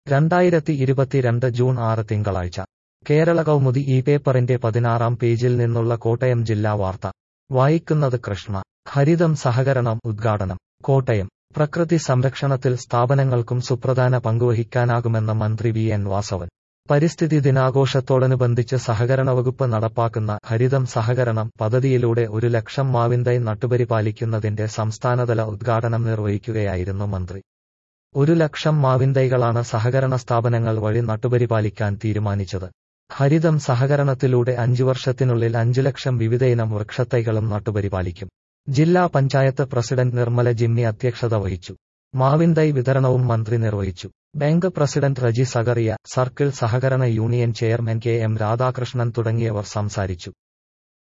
രണ്ടായിരത്തി ഇരുപത്തിരണ്ട് ജൂൺ ആറ് തിങ്കളാഴ്ച കേരള കൗമുദി ഈ പേപ്പറിന്റെ പതിനാറാം പേജിൽ നിന്നുള്ള കോട്ടയം ജില്ലാ വാർത്ത വായിക്കുന്നത് കൃഷ്ണ ഹരിതം സഹകരണം ഉദ്ഘാടനം കോട്ടയം പ്രകൃതി സംരക്ഷണത്തിൽ സ്ഥാപനങ്ങൾക്കും സുപ്രധാന പങ്കുവഹിക്കാനാകുമെന്ന് മന്ത്രി വി എൻ വാസവൻ പരിസ്ഥിതി ദിനാഘോഷത്തോടനുബന്ധിച്ച് സഹകരണ വകുപ്പ് നടപ്പാക്കുന്ന ഹരിതം സഹകരണം പദ്ധതിയിലൂടെ ഒരു ലക്ഷം മാവിന്തൈ നട്ടുപരിപാലിക്കുന്നതിന്റെ സംസ്ഥാനതല ഉദ്ഘാടനം നിർവഹിക്കുകയായിരുന്നു മന്ത്രി ഒരു ലക്ഷം മാവിന്തൈകളാണ് സഹകരണ സ്ഥാപനങ്ങൾ വഴി നട്ടുപരിപാലിക്കാൻ തീരുമാനിച്ചത് ഹരിതം സഹകരണത്തിലൂടെ അഞ്ചു വർഷത്തിനുള്ളിൽ അഞ്ചു ലക്ഷം വിവിധയിനം വൃക്ഷത്തൈകളും നട്ടുപരിപാലിക്കും ജില്ലാ പഞ്ചായത്ത് പ്രസിഡന്റ് നിർമ്മല ജിമ്മി അധ്യക്ഷത വഹിച്ചു മാവിന്തൈ വിതരണവും മന്ത്രി നിർവഹിച്ചു bank president Reji Zacharia circle സഹകരണ union chairman K M Radhakrishnan തുടങ്ങിയവർ സംസാരിച്ചു